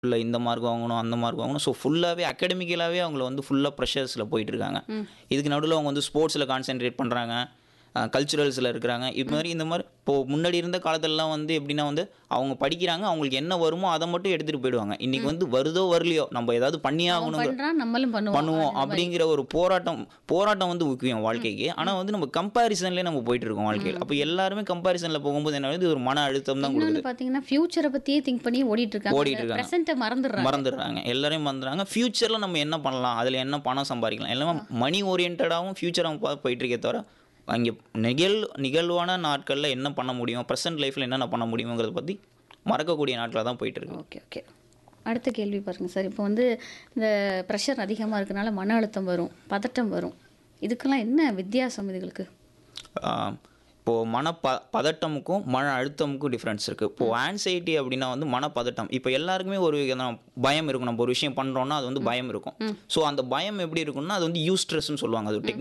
இல்லை இந்த மார்க் வாங்கணும் அந்த மார்க் வாங்கணும் ஸோ ஃபுல்லாகவே அகாடமிக்கலாகவே அவங்கள வந்து ஃபுல்லாக ப்ரெஷர்ஸில் போயிட்டு இருக்காங்க இதுக்கு நடுவில் அவங்க வந்து ஸ்போர்ட்ஸில் கான்சென்ட்ரேட் பண்ணுறாங்க கல்ச்சுரல்ஸில் இருக்கிறாங்க இது மாதிரி இந்த மாதிரி இப்போது முன்னாடி இருந்த காலத்துலலாம் வந்து எப்படின்னா வந்து அவங்க படிக்கிறாங்க அவங்களுக்கு என்ன வருமோ அதை மட்டும் எடுத்துகிட்டு போயிடுவாங்க இன்றைக்கி வந்து வருதோ வரலையோ நம்ம ஏதாவது பண்ணியே அவன் ஆகணுங்க பண்றான் நம்மளும் பண்ணுவோம் பண்ணுவோம் அந்த மாதிரி. அப்படிங்கிற ஒரு போராட்டம் போராட்டம் வந்து முக்கியம் வாழ்க்கைக்கு ஆனால் வந்து நம்ம கம்பாரிசன்லேயே நம்ம போயிட்டு இருக்கோம் வாழ்க்கையில் அப்போ எல்லாருமே கம்பாரிசனில் போகும்போது என்ன ஆகுது? இது ஒரு மன அழுத்தம் தான் கொடுக்குது இன்னொன்னு பாத்தீங்கன்னா ஃபியூச்சரை பத்தியே திங்க் பண்ணி ஓடிட்டு இருக்காங்க ஓடிட்டு இருக்காங்க. பிரசன்ட்டை மறந்துடுறாங்க மறந்துடுறாங்க எல்லாரையும் மறந்துடுறாங்க ஃப்யூச்சரில் நம்ம என்ன பண்ணலாம் அதில் என்ன பணம் சம்பாதிக்கலாம் எல்லாமே மணி ஓரியன்டாகவும் ஃபியூச்சர் அவங்க போயிட்டு இருக்கே தவிர அங்கே நிகழ் நிகழ்வான நாட்களில் என்ன பண்ண முடியும் ப்ரெசன்ட் லைஃப்பில் என்னென்ன பண்ண முடியுங்கிறத பற்றி மறக்கக்கூடிய நாட்களாக தான் போயிட்டு இருக்கு ஓகே ஓகே அடுத்த கேள்வி பாருங்க சார் இப்போ வந்து இந்த ப்ரெஷர் அதிகமாக இருக்கனால மன அழுத்தம் வரும் பதட்டம் வரும் இதுக்கெல்லாம் என்ன வித்தியாசம் இதுகளுக்கு ஆஹ் இப்போது மன ப பதட்டமுக்கும் மன அழுத்தமுக்கும் டிஃப்ரென்ஸ் இருக்குது இப்போது ஆன்சைட்டி அப்படின்னா வந்து மனப்பதட்டம் இப்போ எல்லாருக்குமே ஒரு விதமான பயம் இருக்கும் நம்ம ஒரு விஷயம் பண்ணுறோன்னா அது வந்து பயம் இருக்கும் ஸோ அந்த பயம் எப்படி இருக்கும்னா அது வந்து யூ ஸ்ட்ரெஸ்ன்னு சொல்லுவாங்க அது